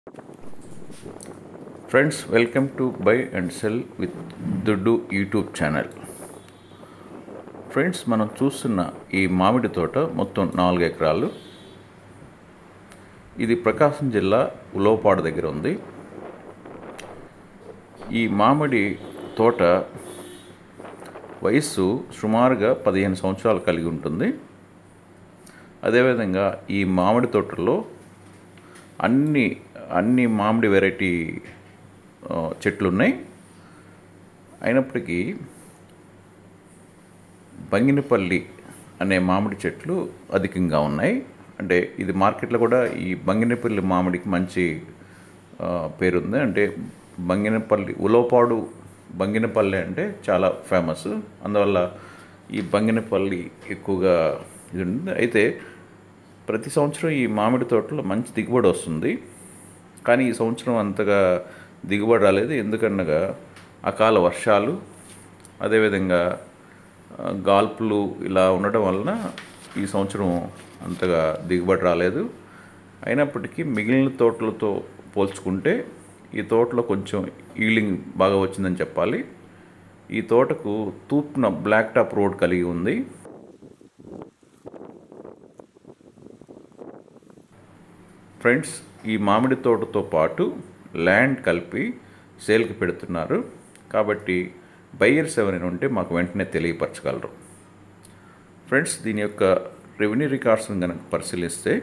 friends welcome to buy and sell with Duddu YouTube channel friends మనం చూస్తున్న ఈ మామిడి తోట మొత్తం నాలుగు ఎకరాలు ఇది ప్రకాశం జిల్లా ఉలవపాడు దగ్గర ఉంది ఈ మామిడి తోట వయస్సు సుమారుగా పదిహేను సంవత్సరాలు కలిగి ఉంటుంది అదేవిధంగా ఈ మామిడి తోటలో అన్ని అన్ని మామిడి వెరైటీ ఆ, చెట్లు ఉన్నాయి అయినప్పటికీ బంగినపల్లి అనే మామిడి చెట్లు అధికంగా ఉన్నాయి అంటే ఇది మార్కెట్లో కూడా ఈ బంగినపల్లి మామిడికి మంచి ఆ, పేరుంది అంటే బంగినపల్లి ఉలవపాడు బంగినపల్లి అంటే చాలా ఫేమస్ అందువల్ల ఈ బంగినపల్లి ఎక్కువగా ఇది ఉంటుంది అయితే ప్రతి సంవత్సరం ఈ మామిడి తోటలో మంచి దిగుబడి వస్తుంది కానీ ఈ సంవత్సరం అంతగా దిగుబడి రాలేదు ఎందుకనగా అకాల వర్షాలు అదేవిధంగా ఆ, గాల్పులు ఇలా ఉండడం వలన ఈ సంవత్సరం అంతగా దిగుబడి రాలేదు అయినప్పటికీ మిగిలిన తోటలతో పోల్చుకుంటే ఈ తోటలో కొంచెం ఈల్డింగ్ బాగా వచ్చిందని చెప్పాలి ఈ తోటకు తూర్పున బ్లాక్ టాప్ రోడ్ కలిగి ఉంది ఫ్రెండ్స్ ఈ మామిడి తోటతో పాటు ల్యాండ్ కలిపి సేల్కి పెడుతున్నారు కాబట్టి బయ్యర్స్ ఎవరైనా ఉంటే మాకు వెంటనే తెలియపరచగలరు ఫ్రెండ్స్ దీని యొక్క రెవెన్యూ రికార్డ్స్ని కనుక పరిశీలిస్తే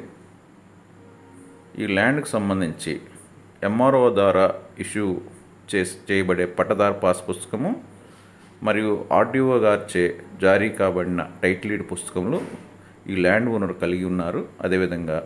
ఈ ల్యాండ్కి సంబంధించి ఎంఆర్ఓ ద్వారా ఇష్యూ చేసి చేయబడే పట్టదారు పాస్ పుస్తకము మరియు ఆర్డీఓ గారిచే జారీ కాబడిన టైటిల్ డీడ్ పుస్తకంలో ఈ ల్యాండ్ ఓనర్ కలిగి ఉన్నారు అదేవిధంగా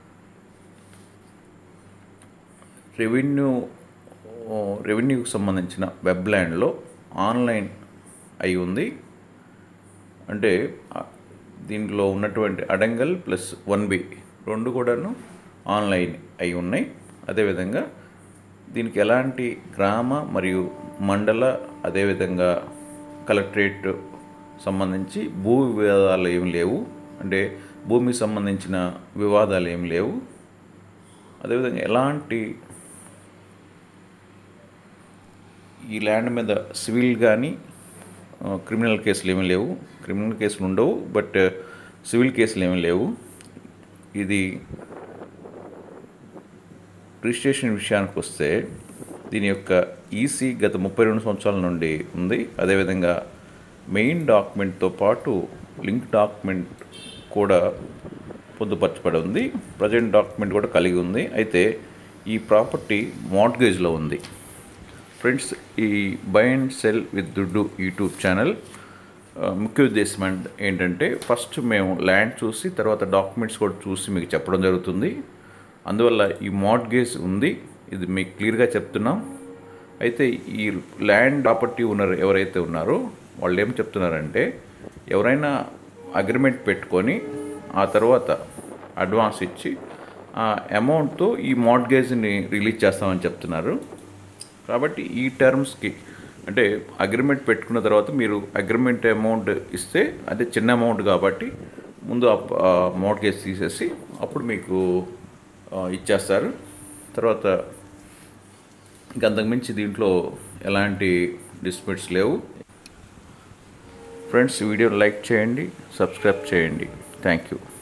రెవెన్యూ రెవెన్యూకి సంబంధించిన వెబ్ ల్యాండ్లో ఆన్లైన్ అయి ఉంది అంటే ఆ, దీంట్లో ఉన్నటువంటి అడంగల్ ప్లస్ వన్ బి రెండు కూడాను ఆన్లైన్ అయి ఉన్నాయి అదేవిధంగా దీనికి ఎలాంటి గ్రామ మరియు మండల అదేవిధంగా కలెక్టరేట్ సంబంధించి భూ వివాదాలు ఏమి లేవు అంటే భూమికి సంబంధించిన వివాదాలు ఏమి లేవు అదేవిధంగా ఎలాంటి ఈ ల్యాండ్ మీద సివిల్ కానీ క్రిమినల్ కేసులు ఏమీ లేవు క్రిమినల్ కేసులు ఉండవు బట్ సివిల్ కేసులు ఏమీ లేవు ఇది రిజిస్ట్రేషన్ విషయానికి వస్తే దీని యొక్క ఈసీ గత ముప్పై రెండు సంవత్సరాల నుండి ఉంది అదేవిధంగా మెయిన్ డాక్యుమెంట్తో పాటు లింక్ డాక్యుమెంట్ కూడా పొందుపరచబడి ఉంది ప్రజెంట్ డాక్యుమెంట్ కూడా కలిగి ఉంది అయితే ఈ ప్రాపర్టీ మార్ట్గేజ్లో ఉంది ఫ్రెండ్స్ ఈ buy and sell with Duddu YouTube channel ఆ, ముఖ్య ఉద్దేశం అండ్- ఏంటంటే ఫస్ట్ మేము ల్యాండ్ చూసి తర్వాత డాక్యుమెంట్స్ కూడా చూసి మీకు చెప్పడం జరుగుతుంది అందువల్ల ఈ మార్ట్గేజ్ ఉంది ఇది మీకు క్లియర్గా చెప్తున్నాం అయితే ఈ ల్యాండ్ ప్రాపర్టీ ఓనర్ ఎవరైతే ఉన్నారో వాళ్ళు ఏం చెప్తున్నారంటే ఎవరైనా అగ్రిమెంట్ పెట్టుకొని ఆ తర్వాత అడ్వాన్స్ ఇచ్చి ఆ అమౌంట్తో ఈ మార్ట్గేజ్ని రిలీజ్ చేస్తామని చెప్తున్నారు కాబట్టి ఈ టర్మ్స్కి అంటే అగ్రిమెంట్ పెట్టుకున్న తర్వాత మీరు అగ్రిమెంట్ అమౌంట్ ఇస్తే అంటే చిన్న అమౌంట్ కాబట్టి ముందు మోర్గేజ్ తీసేసి అప్పుడు మీకు ఆ, ఇచ్చేస్తారు తర్వాత ఇంక అంతకుమించి దీంట్లో ఎలాంటి డిస్ప్యూట్స్ లేవు ఫ్రెండ్స్ ఈ వీడియో లైక్ చేయండి సబ్స్క్రైబ్ చేయండి థ్యాంక్ యూ